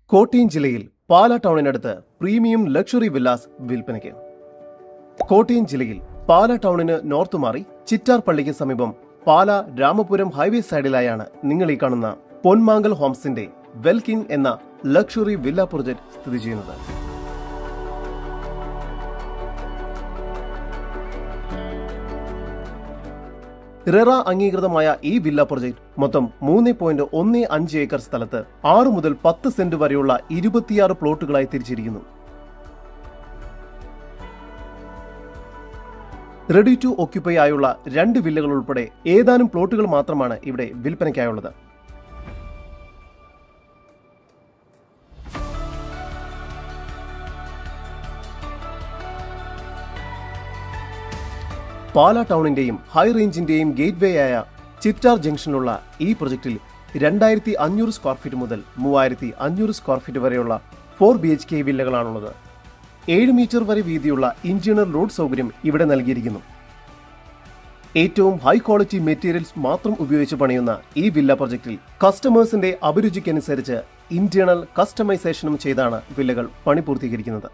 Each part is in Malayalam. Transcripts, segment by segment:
കോട്ടയം ജില്ലയിൽ പാല ടൗണിനടുത്ത് പ്രീമിയം ലക്ഷറി വില്ലാസ് വിൽപ്പനയ്ക്ക് കോട്ടയം ജില്ലയിൽ പാല ടൗണിന് നോർത്ത് മാറി ചിറ്റാർ പള്ളിക്ക് സമീപം പാല രാമപുരം ഹൈവേ സൈഡിലായാണ് നിങ്ങൾ ഈ കാണുന്ന പൊന്മാങ്കൽ ഹോംസിന്റെ വെൽകിങ് എന്ന ലക്ഷറി വില്ല പ്രൊജക്ട് സ്ഥിതി ചെയ്യുന്നത് റെറ അംഗീകൃതമായ ഈ വില്ല പ്രൊജക്ട് മൊത്തം മൂന്ന് പോയിന്റ് ഒന്ന് അഞ്ച് ഏക്കർ സ്ഥലത്ത് ആറ് മുതൽ പത്ത് സെന്റ് വരെയുള്ള ഇരുപത്തിയാറ് പ്ലോട്ടുകളായി തിരിച്ചിരിക്കുന്നു റെഡി ടു ഓക്യുപ്പൈ ആയുള്ള രണ്ട് വില്ലകൾ ഉൾപ്പെടെ ഏതാനും പ്ലോട്ടുകൾ മാത്രമാണ് ഇവിടെ വിൽപ്പനയ്ക്കായുള്ളത് പാല ടൗണിന്റെയും ഹൈ റേഞ്ചിന്റെയും ഗേറ്റ് വേ ആയ ചിറ്റാർ ജംഗ്ഷനിലുള്ള ഈ പ്രൊജക്ടിൽ രണ്ടായിരത്തി അഞ്ഞൂറ് സ്ക്വയർ ഫീറ്റ് മുതൽ മൂവായിരത്തി അഞ്ഞൂറ് സ്ക്വയർ ഫീറ്റ് വരെയുള്ള ഫോർ ബി എച്ച് കെ വില്ലകളാണുള്ളത് ഏഴ് മീറ്റർ വരെ വീതിയുള്ള ഇന്റീരിയർ റോഡ് സൗകര്യം ഇവിടെ നൽകിയിരിക്കുന്നു ഏറ്റവും ഹൈ ക്വാളിറ്റി മെറ്റീരിയൽസ് മാത്രം ഉപയോഗിച്ച് പണിയുന്ന ഈ വില്ല പ്രൊജക്ടിൽ കസ്റ്റമേഴ്സിന്റെ അഭിരുചിക്കനുസരിച്ച് ഇന്റേണൽ കസ്റ്റമൈസേഷനും ചെയ്താണ് വില്ലകൾ പണി പൂർത്തീകരിക്കുന്നത്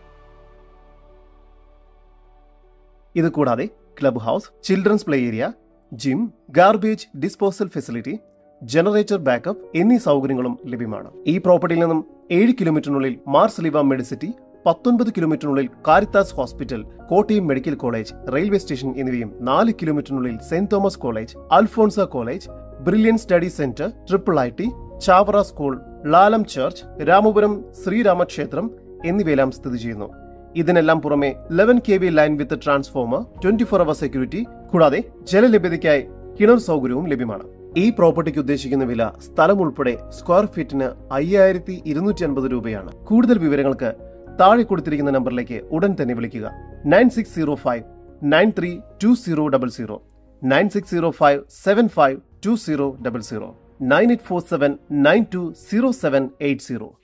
ഇത് കൂടാതെ club house children's play area gym garbage disposal facility generator backup എന്നീ സൗകര്യങ്ങളും ലഭ്യമാണ് ഈ പ്രോപ്പർട്ടിയിൽ നിന്നും ഏഴ് കിലോമീറ്ററിനുള്ളിൽ മാർസ് ലിവ മെഡിസിറ്റി പത്തൊൻപത് കിലോമീറ്ററിനുള്ളിൽ Caritas hospital Kottayam medical college railway station എന്നിവയും നാല് കിലോമീറ്ററിനുള്ളിൽ Saint Thomas college Alphonsa college brilliant study centre triple I T Chavara school Lalam church Ramapuram ശ്രീരാമക്ഷേത്രം എന്നിവയെല്ലാം സ്ഥിതി ചെയ്യുന്നു ഇതിനെല്ലാം പുറമെ eleven K V line with transformer twenty four hour security കൂടാതെ ജലലഭ്യതയ്ക്കായി കിണർ സൗകര്യവും ലഭ്യമാണ് ഈ പ്രോപ്പർട്ടിക്ക് ഉദ്ദേശിക്കുന്ന വില സ്ഥലം ഉൾപ്പെടെ സ്ക്വയർ ഫീറ്റിന് അയ്യായിരത്തി ഇരുന്നൂറ്റി അൻപത് രൂപയാണ് കൂടുതൽ വിവരങ്ങൾക്ക് താഴെ കൊടുത്തിരിക്കുന്ന നമ്പറിലേക്ക് ഉടൻ തന്നെ വിളിക്കുക nine six zero five nine three two zero double zero nine six zero five seven five two zero double zero nine eight four seven nine two zero seven eight zero